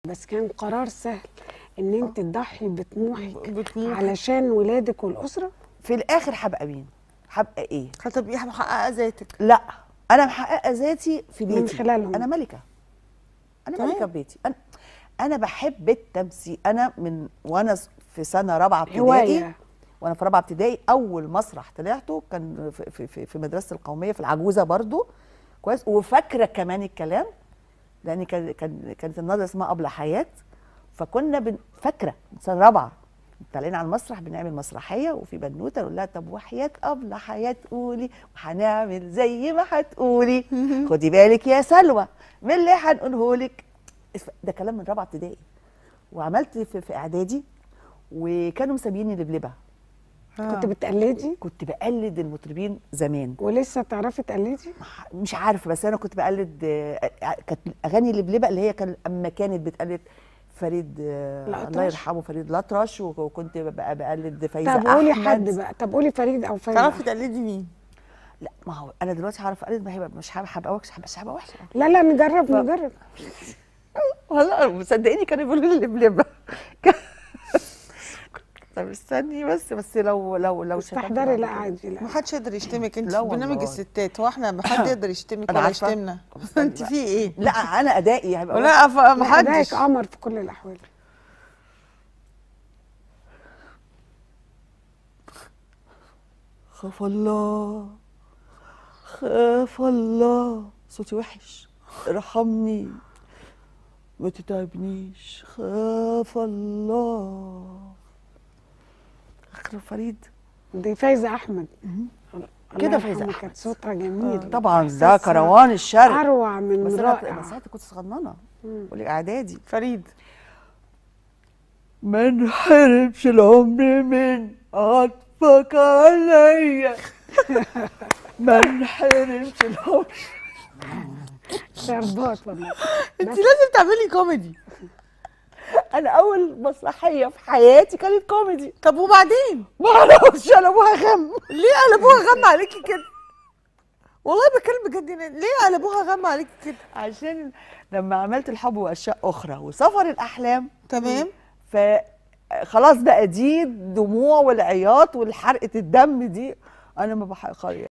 بس كان قرار سهل ان انت تضحي بطموحك بطموحك. علشان ولادك والاسره في الاخر هبقى مين هبقى ايه هتبقي محققه ذاتك لا انا محققه ذاتي في من بيتي خلالهم. انا ملكه انا تمام. ملكه في بيتي انا انا بحب التمثيل انا من وانا في سنه رابعه ابتدائي هوايه وانا في رابعه ابتدائي اول مسرح طلعته كان في, في, في, في مدرسه القوميه في العجوزه برضو كويس وفاكره كمان الكلام لان كان كان كانت النهضه اسمها ابله حياه فكنا بن فاكره سنه رابعه طالعين على المسرح بنعمل مسرحيه وفي بنوته نقول لها طب وحياه ابله حياه قولي وهنعمل زي ما هتقولي خدي بالك يا سلوى من اللي هنقوله لك ده كلام من رابعه ابتدائي وعملت في, في اعدادي وكانوا مسميني لبلبه كنت بتقلدي كنت بقلد المطربين زمان ولسه تعرفي تقلدي مش عارفه بس انا كنت بقلد آه، آه، كانت اغاني لبلبه اللي هي كان اما كانت بتقلد فريد آه، الأطرش. الله يرحمه فريد الأطرش وك- وكنت بقى بقلد فايزه طب قولي احمد حد بقى طب قولي فريد او فايزه تعرفي تقلدي مين لا ما هو انا دلوقتي هعرف اقلد ما هيبقى مش هبقى هبقى وحشه بس هبقى وحشه لا لا نجرب نجرب والله مصدقيني كانوا بيقولوا لي لبلبه طب استني بس بس لو لو لو شتمت استحضري بعد لا كده. عادي لا ما حدش يقدر يشتمك انت لا في برنامج والله. الستات هو احنا ما حد يقدر يشتمك أنا ولا عارفة. يشتمنا استني انت بقى. في ايه لا انا ادائي هيبقى وحش. لا ف- ما لا، حدش أدائك قمر في كل الاحوال خاف الله خاف الله صوتي وحش ارحمني ما تتعبنيش خاف الله اخر فريد دي فايزه احمد الله كده فايزة يرحمها، أحمد. كانت صوتها جميل طبعا ده إحساسها كروان الشرق اروع من بس انا رائع بس انا كنت صغننه مم. بقول لك اعدادي فريد ما نحرمش العمر من عطفك عليا ما نحرمش العمر شربات والله انت لازم تعملي كوميدي انا اول مسرحيه في حياتي كانت كوميدي طب وبعدين ما اعرفش انا ابوها غم ليه قلبوها غم عليكي كده والله بكلم بجد هنا. ليه قلبوها غم عليكي كده عشان لما عملت الحب واشياء اخرى وسفر الاحلام تمام ف خلاص بقى دي الدموع والعياط والحرقه الدم دي انا ما بحق